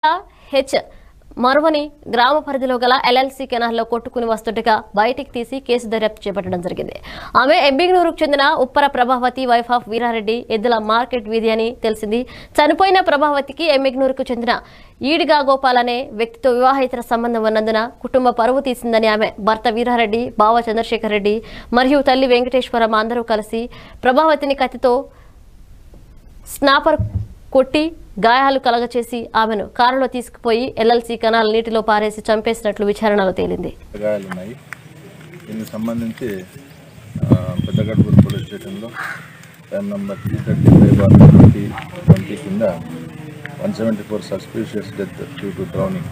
H మరువని గ్రామ పరిధిలో గల ఎల్ఎల్సీ కెనాల్లో కొట్టుకుని వస్తుండగా బయటికి తీసి కేసు దర్యాప్తు చేపట్టడం జరిగింది ఆమె ఎబ్బిగ్నూరుకు చెందిన ఉప్పర ప్రభావతి వైఫ్ ఆఫ్ వీరారెడ్డి ఎద్దుల మార్కెట్ వీధి అని తెలిసింది చనిపోయిన ప్రభావతికి ఎమ్మిగ్నూరుకు చెందిన ఈడిగా గోపాల్ అనే వ్యక్తితో వివాహేతర సంబంధం ఉన్నందున కుటుంబ పరువు తీసిందని ఆమె భర్త వీరారెడ్డి బావ చంద్రశేఖర్ రెడ్డి మరియు తల్లి వెంకటేశ్వరమ్మ అందరూ కలిసి ప్రభావతిని కత్తితో స్నాపర్ కొట్టి గాయాలు కలగచేసి ఆమెను కారులో తీసుకుపోయి ఎల్ఎల్సీ కెనాల్ నీటిలో పారేసి చంపేసినట్లు విచారణలో తేలింది గాయాలు ఉన్నాయి దీనికి సంబంధించి ఆ, పెద్దగడ్పూర్ పోలీస్ స్టేషన్లో time number three thirty five bar twenty twenty కింద one seventy four suspicious death due to drowning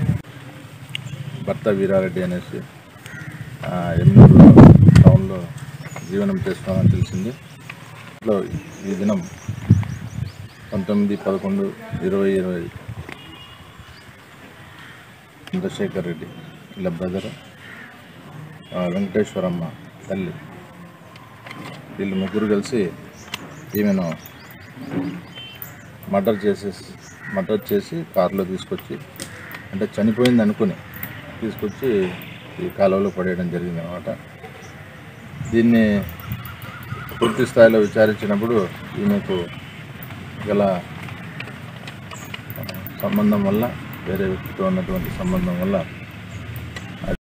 భర్త వీరారెడ్డి అనేసి ఆ, ఎన్నూరు టౌన్లో జీవనం చేస్తున్నామని తెలిసింది ఇంట్లో ఈ దినం పంతొమ్మిది పదకొండు ఇరవై ఇరవై చంద్రశేఖర్ రెడ్డి వీళ్ళ బ్రదర్ వెంకటేశ్వరమ్మ తల్లి వీళ్ళు ముగ్గురు కలిసి ఈమెను మర్డర్ చేసేసి మర్డర్ చేసి కారులో తీసుకొచ్చి అంటే చనిపోయింది అనుకుని తీసుకొచ్చి ఈ కాలువలో పడేయడం జరిగింది అనమాట దీన్ని పూర్తి స్థాయిలో విచారించినప్పుడు ఈమెకు గల ఆ, సంబంధం వల్ల వేరే వ్యక్తితో ఉన్నటువంటి సంబంధం వల్ల